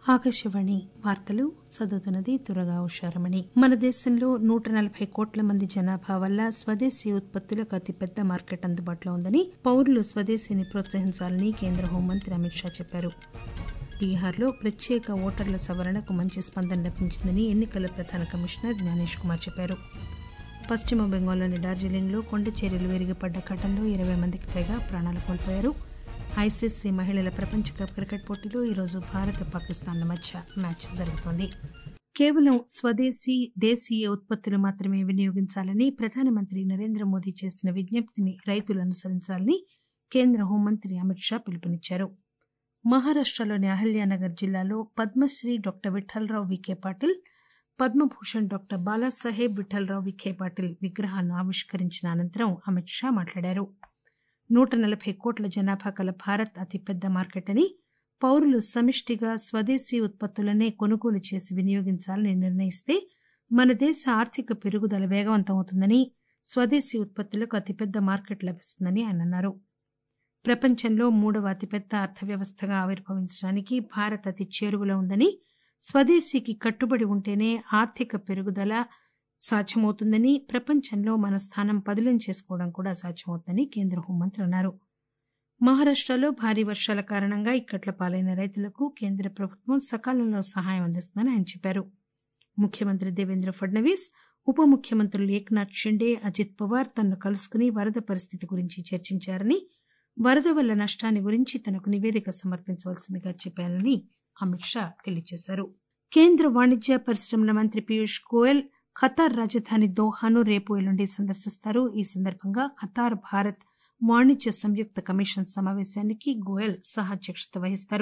ఆకాశవాణి వార్తలు చదువుతున్నది దురగా ఉషారమణి మన దేశంలో నూట నలభై కోట్ల మంది జనాభా వల్ల స్వదేశీ ఉత్పత్తులకు అతిపెద్ద మార్కెట్ అందుబాటులో ఉందని పౌరులు స్వదేశీని ప్రోత్సహించాలని కేంద్ర హోంమంత్రి అమిత్ షా చెప్పారు బీహార్లో ప్రత్యేక ఓటర్ల సవరణకు మంచి స్పందన లభించిందని ఎన్నికల ప్రధాన కమిషనర్ జ్ఞానేష్ కుమార్ చెప్పారు పశ్చిమ బెంగాల్లోని డార్జిలింగ్లో కొండ చర్యలు విరిగిపడ్డ ఘటనలో ఇరవై మందికి పైగా ప్రాణాలు కోల్పోయారు ఐసీసీ మహిళల ప్రపంచ కప్ క్రికెట్ పోటీలో ఈరోజు భారత్ పాకిస్తాన్ల మధ్య మ్యాచ్ జరుగుతోంది కేవలం స్వదేశీ దేశీయ ఉత్పత్తులు మాత్రమే వినియోగించాలని ప్రధానమంత్రి నరేంద్ర మోదీ చేసిన విజ్ఞప్తిని రైతులు అనుసరించాలని కేంద్ర హోంమంత్రి అమిత్ షా పిలుపునిచ్చారు మహారాష్టలోని అహల్యానగర్ జిల్లాలో పద్మశ్రీ డాక్టర్ విఠలరావు విఖే పాటిల్ పద్మభూషణ్ డాక్టర్ బాలాసాహెబ్ విఠలరావు విఖే పాటిల్ విగ్రహాలను ఆవిష్కరించిన అనంతరం అమిత్ షా మాట్లాడారు నూట నలభై కోట్ల జనాభా కల భారత్ అతిపెద్ద మార్కెట్ అని పౌరులు సమిష్టిగా స్వదేశీ ఉత్పత్తులనే కొనుగోలు చేసి వినియోగించాలని నిర్ణయిస్తే మన దేశ ఆర్థిక పెరుగుదల వేగవంతమవుతుందని స్వదేశీ ఉత్పత్తులకు అతిపెద్ద మార్కెట్ లభిస్తుందని ఆయన అన్నారు ప్రపంచంలో మూడవ అతిపెద్ద అర్థవ్యవస్థగా ఆవిర్భవించడానికి భారత్ అతి చేరువలో ఉందని స్వదేశీకి కట్టుబడి ఉంటేనే ఆర్థిక పెరుగుదల సాధ్యమవుతుందని ప్రపంచంలో మన స్థానం పదిలం చేసుకోవడం కూడా సాధ్యమవుతుందని కేంద్ర హోంమంత్రి అన్నారు మహారాష్టలో భారీ వర్షాల కారణంగా ఇక్కట్ల పాలైన రైతులకు కేంద్ర ప్రభుత్వం సకాలంలో సహాయం అందిస్తుందని ఆయన చెప్పారు ముఖ్యమంత్రి దేవేంద్ర ఫడ్నవీస్ ఉప ముఖ్యమంత్రులు ఏక్నాథ్ షిండే అజిత్ పవార్ తనను కలుసుకుని వరద పరిస్థితి గురించి చర్చించారని వరద వల్ల నష్టాన్ని గురించి తనకు నివేదిక సమర్పించవలసిందిగా చెప్పారని అమిత్ షా తెలియజేశారు కేంద్ర వాణిజ్య పరిశ్రమల మంత్రి పీయూష్ గోయల్ ఖతార్ రాజధాని దోహాను రేపు ఎల్లుండి సందర్శిస్తారు ఈ సందర్భంగా ఖతార్ భారత్ వాణిజ్య సంయుక్త కమిషన్ సమావేశానికి గోయల్ సహాధ్యక్షత వహిస్తారు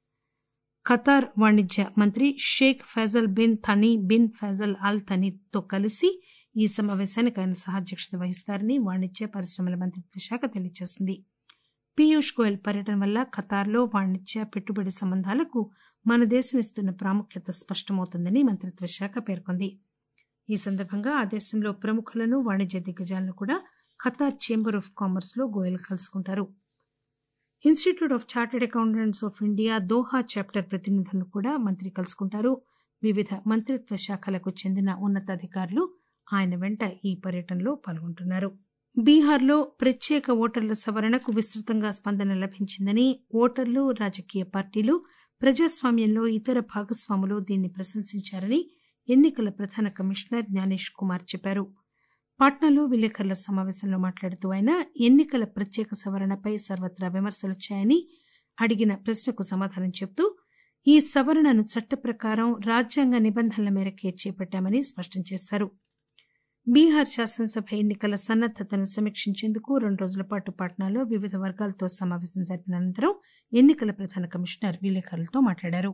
ఖతార్ వాణిజ్య మంత్రి Sheikh Faisal bin Thani bin Faisal Al థనీతో కలిసి ఈ సమావేశానికి ఆయన సహాధ్యక్షత వహిస్తారని వాణిజ్య పరిశ్రమల మంత్రిత్వ శాఖ తెలియజేసింది పీయూష్ గోయల్ పర్యటన వల్ల ఖతార్లో వాణిజ్య పెట్టుబడి సంబంధాలకు మన దేశం ఇస్తున్న ప్రాముఖ్యత స్పష్టమవుతుందని మంత్రిత్వ శాఖ పేర్కొంది ఈ సందర్భంగా ఆ దేశంలో ప్రముఖులను వాణిజ్య దిగ్గజాలను కూడా ఖతార్ చేంబర్ ఆఫ్ కామర్స్ లో గోయల్ కలుసుకుంటారు institute of chartered accountants of India Doha chapter ప్రతినిధులను కూడా మంత్రి కలుసుకుంటారు వివిధ మంత్రిత్వ శాఖలకు చెందిన ఉన్నతాధికారులు ఆయన వెంట ఈ పర్యటనలో పాల్గొంటున్నారు బీహార్లో ప్రత్యేక ఓటర్ల సవరణకు విస్తృతంగా స్పందన లభించిందని ఓటర్లు రాజకీయ పార్టీలు ప్రజాస్వామ్యంలో ఇతర భాగస్వాములు దీన్ని ప్రశంసించారని ఎన్నికల ప్రధాన కమిషనర్ జ్ఞానేష్ కుమార్ చెప్పారు పాట్నాలో విలేకరుల సమావేశంలో మాట్లాడుతూ ఆయన ఎన్నికల ప్రత్యేక సవరణపై సర్వత్రా విమర్శలొచ్చాయని అడిగిన ప్రశ్నకు సమాధానం చెబుతూ ఈ సవరణను చట్ట ప్రకారం రాజ్యాంగ నిబంధనల మేరకే చేపట్టామని స్పష్టం చేశారు బీహార్ శాసనసభ ఎన్నికల సన్నద్దతను సమీక్షించేందుకు రెండు రోజుల పాటు పాట్నాలో వివిధ వర్గాలతో సమావేశం జరిపిన అనంతరం ఎన్నికల ప్రధాన కమిషనర్ విలేకరులతో మాట్లాడారు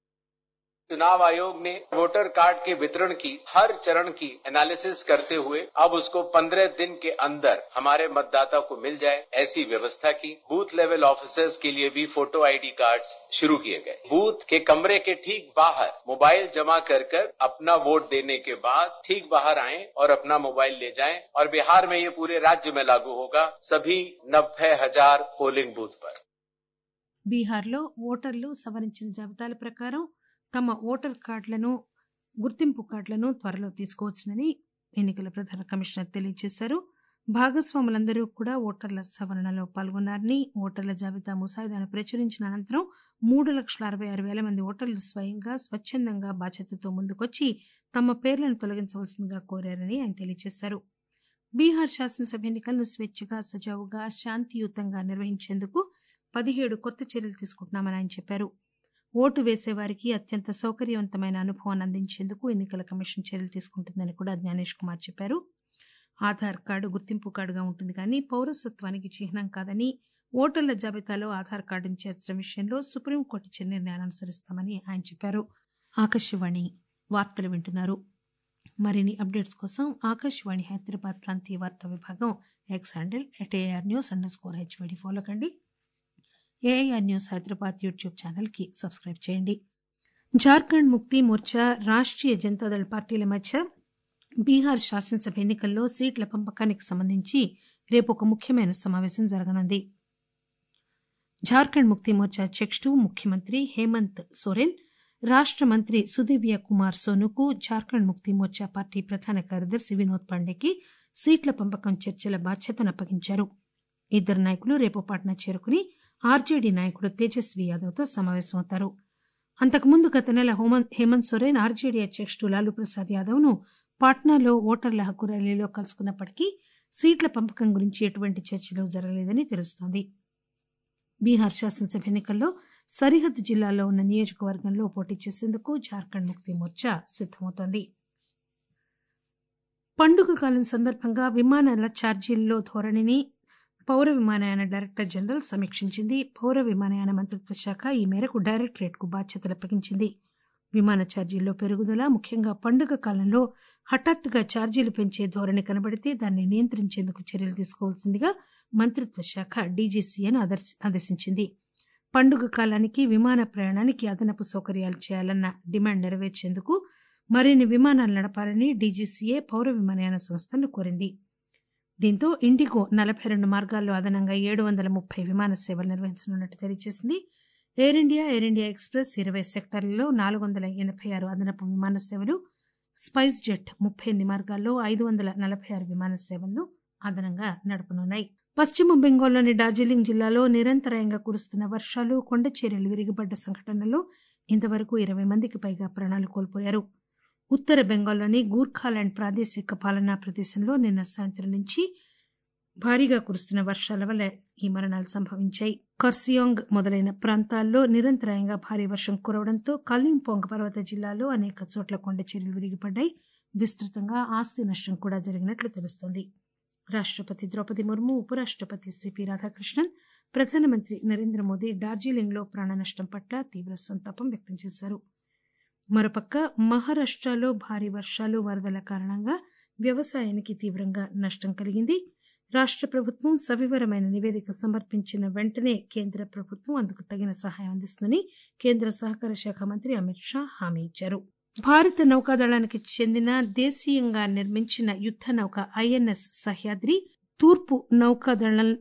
चुनाव आयोग ने वोटर कार्ड के वितरण की हर चरण की एनालिसिस करते हुए अब उसको पंद्रह दिन के अंदर हमारे मतदाता को मिल जाए ऐसी व्यवस्था की बूथ लेवल ऑफिसर्स के लिए भी फोटो आईडी कार्ड्स शुरू किए गए बूथ के कमरे के ठीक बाहर मोबाइल जमा कर कर अपना वोट देने के बाद ठीक बाहर आए और अपना मोबाइल ले जाएं और बिहार में ये पूरे राज्य में लागू होगा सभी नब्बे हजार पोलिंग बूथ पर బీహార్లో ఓటర్లు సవరించిన జాబితాల ప్రకారం తమ ఓటర్ కార్డులను గుర్తింపు కార్డులను త్వరలో తీసుకోవచ్చునని ఎన్నికల ప్రధాన కమిషనర్ తెలియజేశారు భాగస్వాములందరూ కూడా ఓటర్ల సవరణలో పాల్గొన్నారని ఓటర్ల జాబితా ముసాయిదాను ప్రచురించిన అనంతరం మూడు లక్షల అరవై ఆరు వేల మంది ఓటర్లు స్వయంగా స్వచ్ఛందంగా బాధ్యతతో ముందుకొచ్చి తమ పేర్లను తొలగించవలసిందిగా కోరారని ఆయన తెలియజేశారు బీహార్ శాసనసభ ఎన్నికలను స్వేచ్ఛగా సజావుగా శాంతియుతంగా నిర్వహించేందుకు పదిహేడు కొత్త చర్యలు తీసుకుంటున్నామని ఆయన చెప్పారు ఓటు వేసేవారికి అత్యంత సౌకర్యవంతమైన అనుభవాన్ని అందించేందుకు ఎన్నికల కమిషన్ చర్యలు తీసుకుంటుందని కూడా జ్ఞానేష్ కుమార్ చెప్పారు ఆధార్ కార్డు గుర్తింపు కార్డుగా ఉంటుంది కానీ పౌరసత్వానికి చిహ్నం కాదని ఓటర్ల జాబితాలో ఆధార్ కార్డును చేర్చడం విషయంలో సుప్రీంకోర్టు ఇచ్చిన నిర్ణయాన్ని అనుసరిస్తామని ఆయన చెప్పారు ఆకాశవాణి వార్తలు వింటున్నారు మరిన్ని అప్డేట్స్ కోసం ఆకాశవాణి హైదరాబాద్ ప్రాంతీయ వార్తా విభాగం X handle at AR news underscore HYD follow కండి ఏఐఆర్ న్యూస్ హైదరాబాద్ యూట్యూబ్ ఛానల్కి సబ్స్క్రైబ్ చేయండి జార్ఖండ్ ముక్తి మోర్చా రాష్ట్రీయ జనతాదళ్ పార్టీల మధ్య బీహార్ శాసనసభ ఎన్నికల్లో సీట్ల పంపకానికి సంబంధించి రేపు ఒక ముఖ్యమైన సమావేశం జరగనుంది జార్ఖండ్ ముక్తి మోర్చా అధ్యక్షుడు ముఖ్యమంత్రి హేమంత్ సోరెన్ రాష్ట మంత్రి సుదివ్య కుమార్ సోనుకు జార్ఖండ్ ముక్తి మోర్చా పార్టీ ప్రధాన కార్యదర్శి వినోద్ పాండేకి సీట్ల పంపకం చర్చల బాధ్యతను అప్పగించారు ఇద్దరు నాయకులు రేపు పాట్నా చేరుకుని ఆర్జేడీ నాయకుడు తేజస్వి యాదవ్తో సమావేశమవుతారు అంతకుముందు గత నెల హేమంత్ సోరెన్ ఆర్జేడీ అధ్యక్షుడు లాలూ ప్రసాద్ యాదవ్ను పాట్నాలో ఓటర్ల హక్కు ర్యాలీలో కలుసుకున్నప్పటికీ సీట్ల పంపకం గురించి ఎటువంటి చర్చలు జరగలేదని తెలుస్తోంది బీహార్ శాసనసభ ఎన్నికల్లో సరిహద్దు జిల్లాల్లో ఉన్న నియోజకవర్గంలో పోటీ చేసేందుకు జార్ఖండ్ ముక్తి మోర్చా సిద్దమవుతోంది పండుగ కాలం సందర్భంగా విమానాల ఛార్జీల్లో ధోరణిని పౌర విమానయాన డైరెక్టర్ జనరల్ సమీక్షించింది పౌర విమానయాన మంత్రిత్వ శాఖ ఈ మేరకు డైరెక్టరేట్కు బాధ్యతలు అప్పగించింది విమాన ఛార్జీల్లో పెరుగుదల ముఖ్యంగా పండుగ కాలంలో హఠాత్తుగా ఛార్జీలు పెంచే ధోరణి కనబడితే దాన్ని నియంత్రించేందుకు చర్యలు తీసుకోవాల్సిందిగా మంత్రిత్వ శాఖ డీజీసీఏను ఆదేశించింది పండుగ కాలానికి విమాన ప్రయాణానికి అదనపు సౌకర్యాలు చేయాలన్న డిమాండ్ నెరవేర్చేందుకు మరిన్ని విమానాలు నడపాలని డీజీసీఏ పౌర విమానయాన సంస్థలను కోరింది దీంతో ఇండిగో నలభై రెండు మార్గాల్లో అదనంగా ఏడు వందల ముప్పై విమాన సేవలు నిర్వహించనున్నట్టు తెలియజేసింది Air India Air India Express ఇరవై సెక్టార్లలో నాలుగు వందల ఎనభై ఆరు అదనపు విమాన సేవలు స్పైస్ జెట్ ముప్పై ఎనిమిది మార్గాల్లో ఐదు వందల నలభై ఆరు విమాన సేవలను అదనంగా నడపనున్నాయి పశ్చిమ బెంగాల్లోని డార్జిలింగ్ జిల్లాలో నిరంతరాయంగా కురుస్తున్న వర్షాలు కొండచీరలు విరిగిపడ్డ సంఘటనలో ఇంతవరకు ఇరవై మందికి పైగా ప్రాణాలు కోల్పోయారు ఉత్తర బెంగాల్లోని గూర్ఖాలాండ్ ప్రాదేశిక పాలనా ప్రదేశంలో నిన్న సాయంత్రం నుంచి భారీగా కురుస్తున్న వర్షాల వల్ల ఈ మరణాలు సంభవించాయి కర్సియోంగ్ మొదలైన ప్రాంతాల్లో నిరంతరాయంగా భారీ వర్షం కురవడంతో కలింపోంగ్ పర్వత జిల్లాలో అనేక చోట్ల కొండ చర్యలు విరిగిపడ్డాయి విస్తృతంగా ఆస్తి నష్టం కూడా జరిగినట్లు తెలుస్తోంది రాష్టపతి ద్రౌపది ముర్ము ఉపరాష్టపతి సిపి రాధాకృష్ణన్ ప్రధానమంత్రి నరేంద్ర మోదీ డార్జిలింగ్లో ప్రాణ నష్టం పట్ల తీవ్ర సంతాపం వ్యక్తం చేశారు మరోపక్క మహారాష్టలో భారీ వర్షాలు వరదల కారణంగా వ్యవసాయానికి తీవ్రంగా నష్టం కలిగింది రాష్ట ప్రభుత్వం సవివరమైన నివేదిక సమర్పించిన వెంటనే కేంద్ర ప్రభుత్వం అందుకు తగిన సహాయం అందిస్తుందని కేంద్ర సహకార శాఖ మంత్రి అమిత్ షా హామీ ఇచ్చారు భారత నౌకాదళానికి చెందిన దేశీయంగా నిర్మించిన యుద్ద నౌక ఐఎన్ఎస్ సహ్యాద్రి తూర్పు నౌకాదళం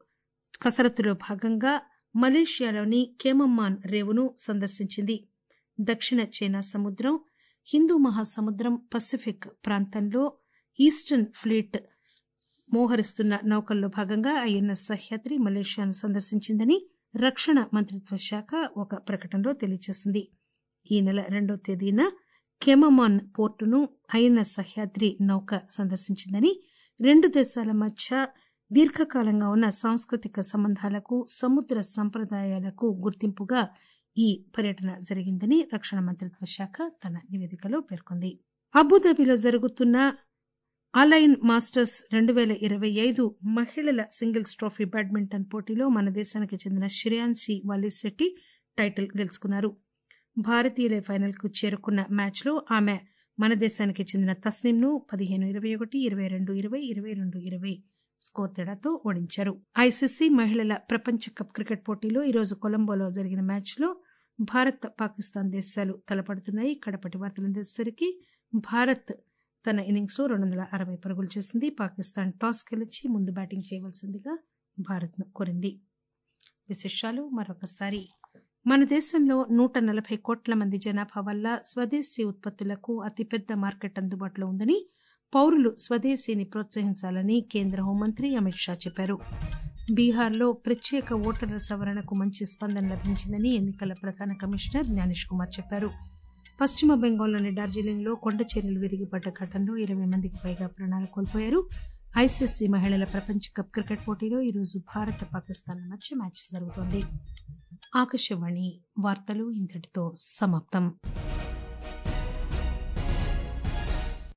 కసరత్తులో భాగంగా మలేషియాలోని కేమమ్మాన్ రేవును సందర్శించింది దక్షిణ చైనా సముద్రం హిందూ మహాసముద్రం పసిఫిక్ ప్రాంతంలో ఈస్టర్న్ ఫ్లీట్ మోహరిస్తున్న నౌకల్లో భాగంగా ఐఎన్ఎస్ సహ్యాద్రి మలేషియాను సందర్శించిందని రక్షణ మంత్రిత్వ శాఖ ఒక ప్రకటనలో తెలియజేసింది ఈ నెల రెండో తేదీన కెమమాన్ పోర్టును ఐఎన్ఎస్ సహ్యాద్రి నౌక సందర్శించిందని రెండు దేశాల మధ్య దీర్ఘకాలంగా ఉన్న సాంస్కృతిక సంబంధాలకు సముద్ర సంప్రదాయాలకు గుర్తింపుగా ఈ పర్యటన జరిగిందని రక్షణ మంత్రిత్వ శాఖ తన నివేదికలో పేర్కొంది అబుదాబిలో జరుగుతున్న అలైన్ మాస్టర్స్ రెండు పేల ఇరవై ఐదు మహిళల సింగిల్స్ ట్రోఫీ బ్యాడ్మింటన్ పోటీలో మన దేశానికి చెందిన శ్రేయాన్సి వాలిశెట్టి టైటిల్ గెలుచుకున్నారు భారతీయుల ఫైనల్ కు చేరుకున్న మ్యాచ్ లో ఆమె మన దేశానికి చెందిన తస్నింను పదిహేను ఇరవై ఒకటి ఇరవై రెండు ఇరవై ఇరవై రెండు ఇరవై స్కోర్ తేడాతో ఓడించారు ఐసీసీ మహిళల ప్రపంచ కప్ క్రికెట్ పోటీలో ఈరోజు కొలంబోలో జరిగిన మ్యాచ్ లో భారత్ పాకిస్తాన్ దేశాలు తలపడుతున్నాయి కడపటి వార్తలు అందేసరికి భారత్ తన ఇన్నింగ్స్ లో రెండు వందల అరవై పరుగులు చేసింది పాకిస్తాన్ టాస్ గెలిచి ముందు బ్యాటింగ్ చేయవలసిందిగా భారత్ ను కోరింది విశేషాలు మరొకసారి మన దేశంలో నూట నలభై కోట్ల మంది జనాభా వల్ల స్వదేశీ ఉత్పత్తులకు అతిపెద్ద మార్కెట్ అందుబాటులో ఉందని పౌరులు స్వదేశీని ప్రోత్సహించాలని కేంద్ర హోంమంత్రి అమిత్ షా చెప్పారు బీహార్లో ప్రత్యేక ఓటర్ల సవరణకు మంచి స్పందన లభించిందని ఎన్నికల ప్రధాన కమిషనర్ జ్ఞానేష్ కుమార్ చెప్పారు పశ్చిమ బెంగాల్లోని డార్జిలింగ్లో కొండ చర్యలు విరిగిపడ్డ ఘటనలో ఇరవై మందికి పైగా ప్రాణాలు కోల్పోయారు ఐసీసీ మహిళల ప్రపంచ కప్ క్రికెట్ పోటీలో ఈరోజు భారత్ పాకిస్తాన్ల మధ్య మ్యాచ్ జరుగుతోంది ఆకాశవాణి వార్తలు ఇంతటితో సమాప్తం